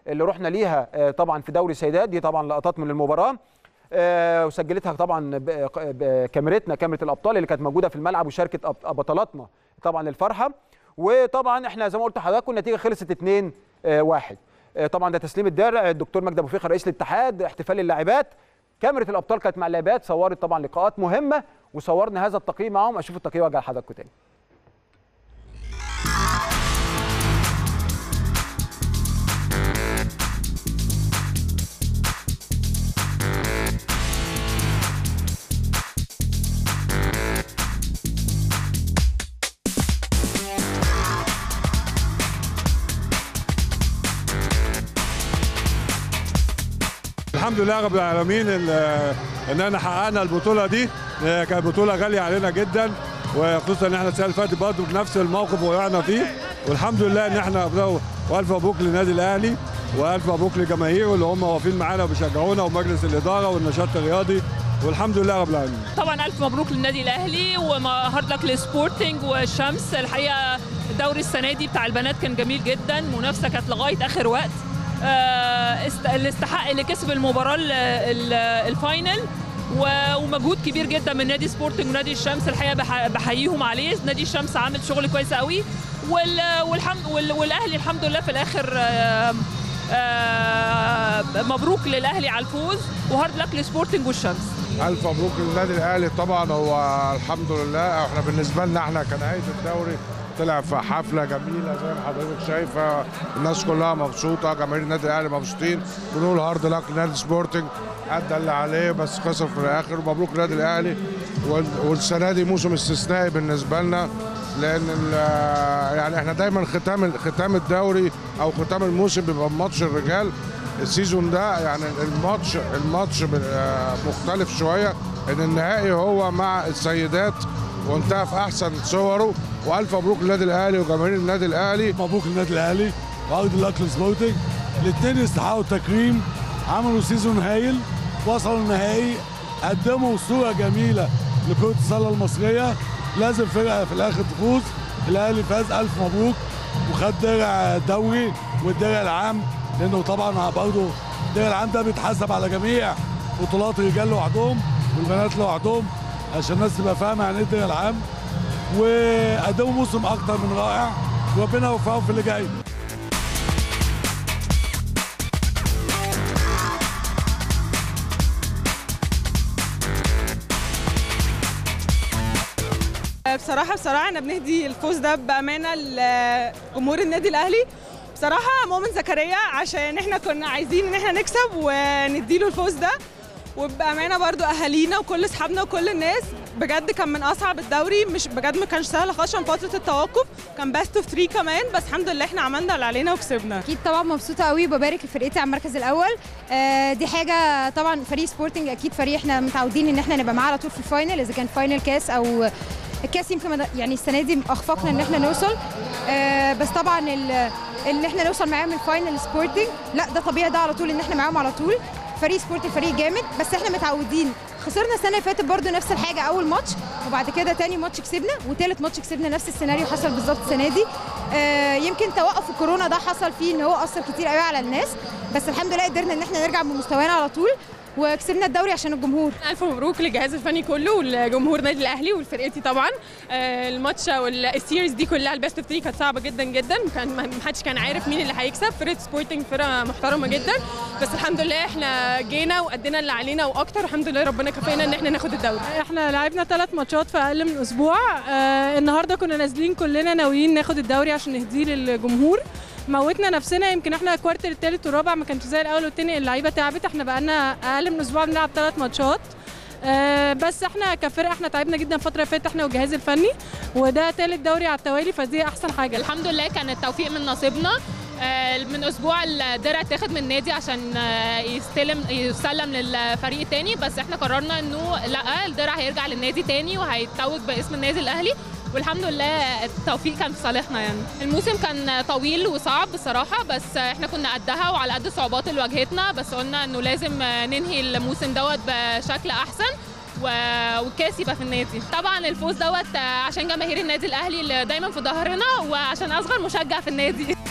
اللي رحنا ليها آه، طبعا في دوري السيدات دي طبعا لقطات من المباراه آه، وسجلتها طبعا ب- بكاميرتنا كاميرا الابطال اللي كانت موجوده في الملعب وشاركت أب- بطلاتنا طبعا الفرحه وطبعا احنا زي ما قلت لحضراتكم النتيجه خلصت 2 1 طبعا ده تسليم الدرع الدكتور مجدي ابو فيخر رئيس الاتحاد احتفال اللاعبات كاميرا الابطال كانت مع اللاعبات صورت طبعا لقاءات مهمه وصورنا هذا التقييم معاهم اشوف التقييم وارجع لحضراتكم تاني الحمد لله رب العالمين ال- ان احنا حققنا البطوله دي آه، كانت بطوله غاليه علينا جدا وخصوصا ان احنا السنه اللي فاتت برضه بنفس الموقف وقعنا فيه والحمد لله ان احنا برافو والف مبروك للنادي الاهلي والف مبروك لجماهيره اللي هم واقفين معانا وبيشجعونا ومجلس الاداره والنشاط الرياضي والحمد لله رب العالمين طبعا الف مبروك للنادي الاهلي وهارد لك لسبورتنج والشمس الحقيقه الدوري السنه دي بتاع البنات كان جميل جدا منافسه كانت لغايه اخر وقت آه، است- اللي استحق اللي كسب المباراه ال- ال- الفاينل و- ومجهود كبير جدا من نادي سبورتنج ونادي الشمس الحقيقه بح- بحييهم عليه نادي الشمس عامل شغل كويس قوي وال- والحمد وال- والاهلي الحمد لله في الاخر آه، آه، مبروك للاهلي على الفوز وهارد لك لسبورتنج والشمس الف مبروك للنادي الاهلي طبعا هو الحمد لله احنا بالنسبه لنا احنا كنهايه الدوري طلع في حفله جميله زي ما حضرتك شايفه الناس كلها مبسوطه جماهير النادي الاهلي مبسوطين بنقول هارد لك لنادي سبورتنج ادى اللي عليه بس خسر في الاخر مبروك للنادي الاهلي وال- والسنه دي موسم استثنائي بالنسبه لنا لان ال- يعني احنا دايما ختام ختام الدوري او ختام الموسم بيبقى ماتش الرجال السيزون ده يعني الماتش الماتش آه، مختلف شويه ان النهائي هو مع السيدات وانتهى في احسن صوره والف مبروك للنادي الاهلي وجماهير النادي الاهلي مبروك للنادي الاهلي وعقد الاكل سبورتنج الاثنين يستحقوا التكريم عملوا سيزون هايل وصلوا النهائي قدموا صوره جميله لكره السله المصريه لازم فرقه في الاخر تفوز الاهلي فاز الف مبروك وخد درع دوري والدرع العام لانه طبعا برضه الدرع العام ده بيتحسب على جميع بطولات الرجال لوحدهم والبنات لوحدهم عشان الناس تبقى فاهمه يعني ايه الدرع العام وقدموا موسم اكتر من رائع وربنا يوفقهم في اللي جاي بصراحة بصراحة أنا بنهدي الفوز ده بأمانة لجمهور النادي الأهلي بصراحة مؤمن زكريا عشان احنا كنا عايزين ان احنا نكسب ونديله الفوز ده وبأمانة برضو أهالينا وكل أصحابنا وكل الناس بجد كان من أصعب الدوري مش بجد ما كانش سهل خالص عشان فترة التوقف كان باست اوف 3 كمان بس الحمد لله احنا عملنا اللي علينا وكسبنا اكيد طبعا مبسوطه قوي وببارك لفرقتي على المركز الاول آه، دي حاجه طبعا فريق سبورتنج اكيد فريق احنا متعودين ان احنا نبقى معاه على طول في الفاينل اذا كان فاينل كاس او الكاس يمكن ما- يعني السنه دي اخفقنا ان احنا نوصل آه، بس طبعا ال- ان احنا نوصل معاهم الفاينل سبورتنج لا ده طبيعي ده على طول ان احنا معاهم على طول فريق سبورتنج فريق جامد بس احنا متعودين خسرنا السنه اللي فاتت برضو نفس الحاجه اول ماتش وبعد كده تاني ماتش كسبنا وتالت ماتش كسبنا نفس السيناريو حصل بالظبط السنه دي آه، يمكن توقف الكورونا ده حصل فيه ان هو اثر كتير قوي على الناس بس الحمد لله قدرنا ان احنا نرجع بمستوانا على طول وكسبنا الدوري عشان الجمهور الف مبروك للجهاز الفني كله ولجمهور النادي الاهلي ولفرقتي طبعا آه، الماتش والسيريز دي كلها البيست اوف 3 كانت صعبه جدا جدا كان ما حدش كان عارف مين اللي هيكسب فرقه سبورتنج فرقه محترمه جدا بس الحمد لله احنا جينا وادينا اللي علينا واكتر والحمد لله ربنا كفانا ان احنا ناخد الدوري احنا لعبنا ثلاث ماتشات في اقل من اسبوع آه النهارده كنا نازلين كلنا ناويين ناخد الدوري عشان نهديه للجمهور موتنا نفسنا يمكن احنا الكوارتر الثالث والرابع ما كانش زي الاول والتاني اللعيبه تعبت احنا بقالنا اقل من اسبوع بنلعب ثلاث ماتشات آه بس احنا كفرقه احنا تعبنا جدا الفتره اللي فاتت احنا والجهاز الفني وده ثالث دوري على التوالي فدي احسن حاجه الحمد لله كان التوفيق من نصيبنا آه، من اسبوع الدرع اتاخد من النادي عشان آه، يستلم يسلم للفريق التاني بس احنا قررنا انه لا الدرع هيرجع للنادي تاني وهيتوج باسم النادي الاهلي والحمد لله التوفيق كان في صالحنا يعني الموسم كان طويل وصعب بصراحه بس احنا كنا قدها وعلى قد الصعوبات اللي واجهتنا بس قلنا انه لازم ننهي الموسم دوت بشكل احسن و- والكاس يبقى في النادي طبعا الفوز دوت عشان جماهير النادي الاهلي اللي دايما في ظهرنا وعشان اصغر مشجع في النادي